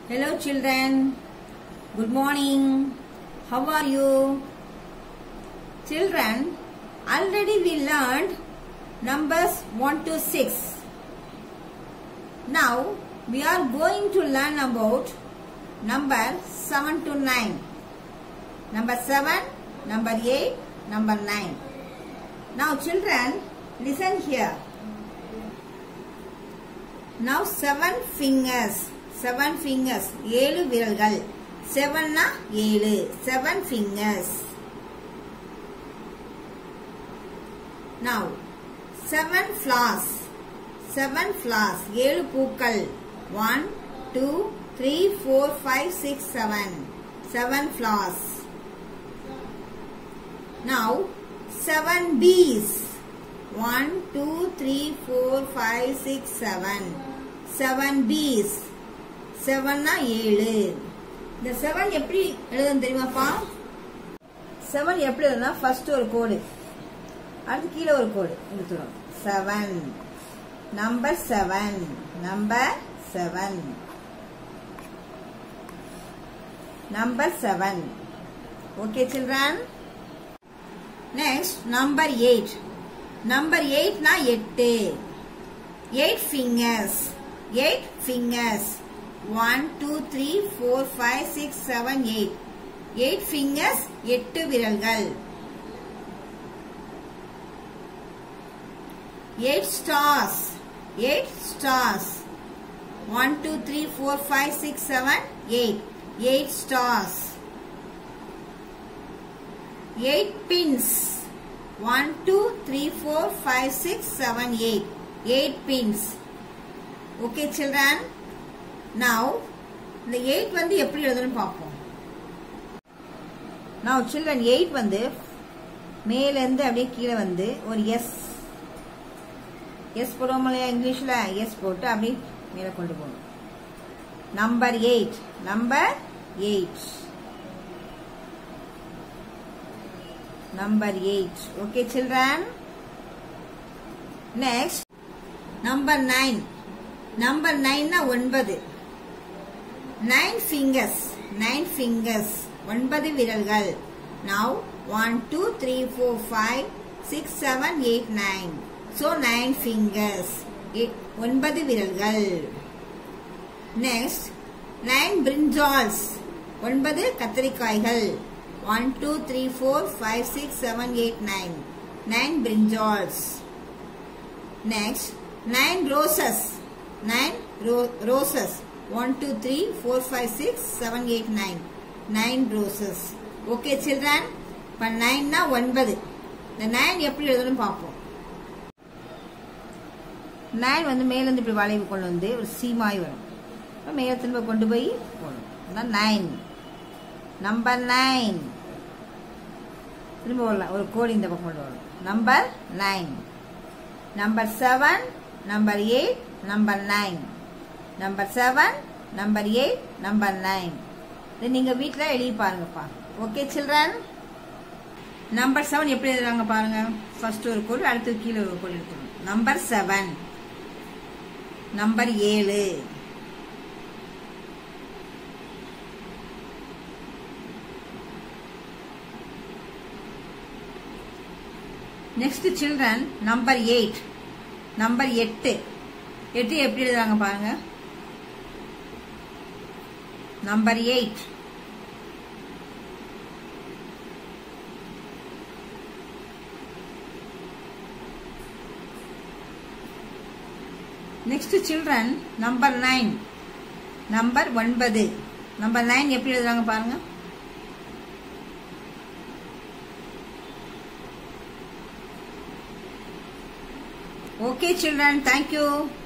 Hello children. Good morning. How are you? Children, already we learned numbers 1 to 6. Now we are going to learn about number 7 to 9. Number 7, number 8, number 9. Now children, listen here. Now seven fingers. Seven fingers. ஏழு விரல்கள். செவன்னா ஏழு. Seven fingers. Now seven flowers. Seven flowers. ஏழு பூக்கள். One, two, three, four, five, six, seven. Seven flowers. Now seven bees. One, two, three, four, five, six, seven. Seven bees. செவன்னா ஏழு இந்த seven எப்படி எழுதுன்னு தெரியுமாப்பா seven எப்படி எழுதுனா ஃபர்ஸ்ட் ஒரு கோடு அடுத்து கீழே ஒரு கோடு எடுத்துரும் seven number seven number seven number seven okay children next number eight number எயிட்னா எட்டு eight fingers eight fingers one two three four five six seven eight eight fingers எட்டு விரல்கள் eight stars eight stars one two three four five six seven eight eight stars eight pins one two three four five six seven eight eight pins okay children now இந்த எயிட் வந்து எப்படி எழுதணும்னு பார்ப்போம் now children eight வந்து மேலேருந்து அப்படியே கீழே வந்து ஒரு எஸ் எஸ் போடுவோம் இல்லையா இங்கிலீஷில் எஸ் போட்டு அப்படியே மேலே கொண்டு போகணும் number eight number eight number 8 okay children next number 9 number 9 na ஒன்பது nine fingers nine fingers ஒன்பது விரல்கள் now one two three four five six seven eight nine so nine fingers ஒன்பது விரல்கள் next nine brinjals ஒன்பது கத்திரிக்காய்கள் one two three four five six seven eight nine nine brinjals next nine roses nine roses one two three four five six seven eight nine nine roses okay children இப்போ நைன்னா ஒன்பது இந்த nine எப்படி எழுதணும் பார்ப்போம் nine வந்து மேலேருந்து இப்படி வளைவு கொண்டு வந்து ஒரு சீமாய் வரும் இப்போ மேலே திரும்ப கொண்டு போய் போகணும் அதான் நைன் நம்பர் நைன் திரும்ப வரலாம் ஒரு கோடி இந்த பக்கம் கொண்டு வரணும் number nine number seven number eight number nine number seven number eight number nine இது நீங்கள் வீட்டில் எழுதி பாருங்கப்பா ஓகே சில்ட்ரன் நம்பர் செவன் எப்படி எழுதுறாங்க பாருங்க ஃபர்ஸ்ட் ஒரு கோடு அடுத்து கீழே ஒரு கோடு எடுத்துக்கணும் நம்பர் செவன் நம்பர் ஏழு next children number eight number எட்டு எட்டு எப்படி எழுதுறாங்க பாருங்க number eight next children number nine number ஒன்பது நம்பர் நைன் எப்படி எழுதுறாங்க பாருங்க Okay children, thank you.